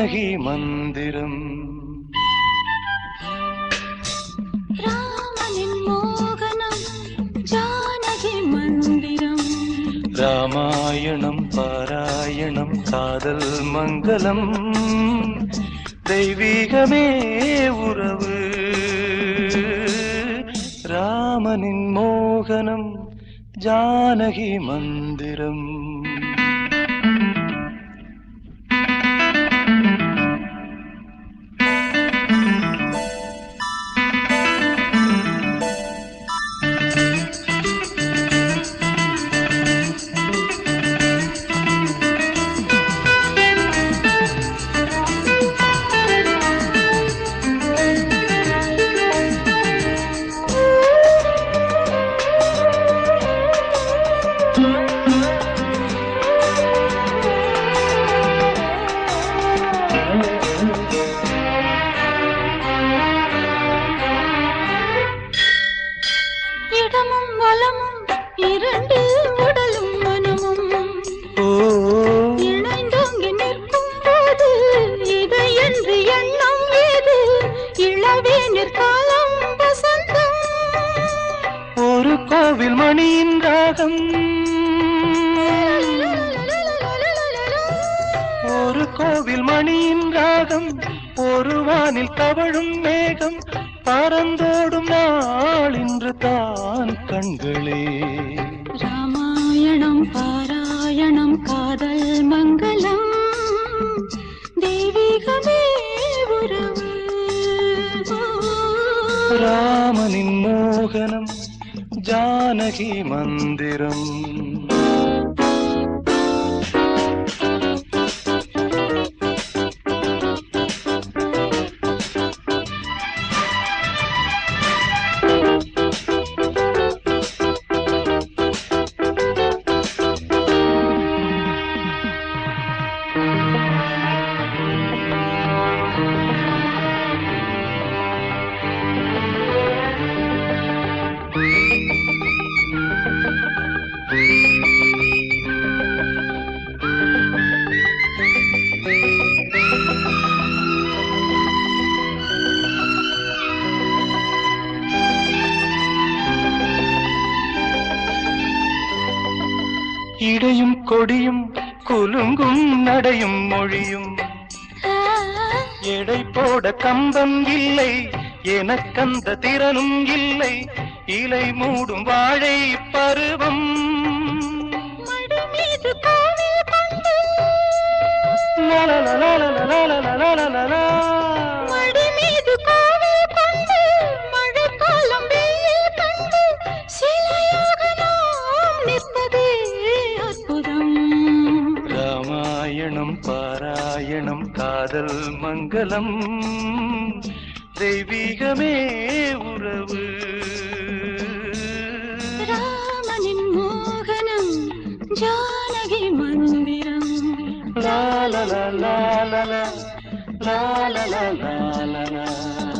ஜானகி மந்திரம் ராமனின் மோகனம் ஜானகி மந்திரம் ராமாயணம் பாராயணம் காதல் மங்களம் தெய்வீகமே உறவு ராமனின் மோகனம் ஜானகி மந்திரம் இடமும் வலமும் இரண்டு உடலும் மனமும் ஓ இணைந்தோங்கி நிற்கும் போது இதை என்று எண்ணம் ஏது இளவே நிற்காலம் வசந்தம் ஒரு கோவில் மணியின் ராகம் ஒரு கோவில் மணியின் ராகம் ஒரு வானில் தவழும் மேகம் பறந்தோடும் நாள் இன்று தான் கண்களே ராமாயணம் பாராயணம் காதல் மங்களம் தெய்வீகமே உறவு ராமனின் மோகனம் ஜானகி மந்திரம் இடையும் கொடியும் குலுங்கும் நடையும் மொழியும் எடை போட கம்பம் இல்லை எனக்கந்த திறனும் இல்லை இலை மூடும் வாழை பருவம் மடி மீது கோவில் கொண்டு லலலலலலலலலலலலா. மடி மீது கோவில் கொண்டு மழைக்காலம் வெயில் கண்டு சிலையாக நாம் நிற்பதே அற்புதம் ராமாயணம் பாராயணம் காதல் மங்களம் தெய்வீகமே உறவு ராமனின் மோகனம் ஜானகி மந்திரம் லா லா லா லா லா லா லா லா லா லா லா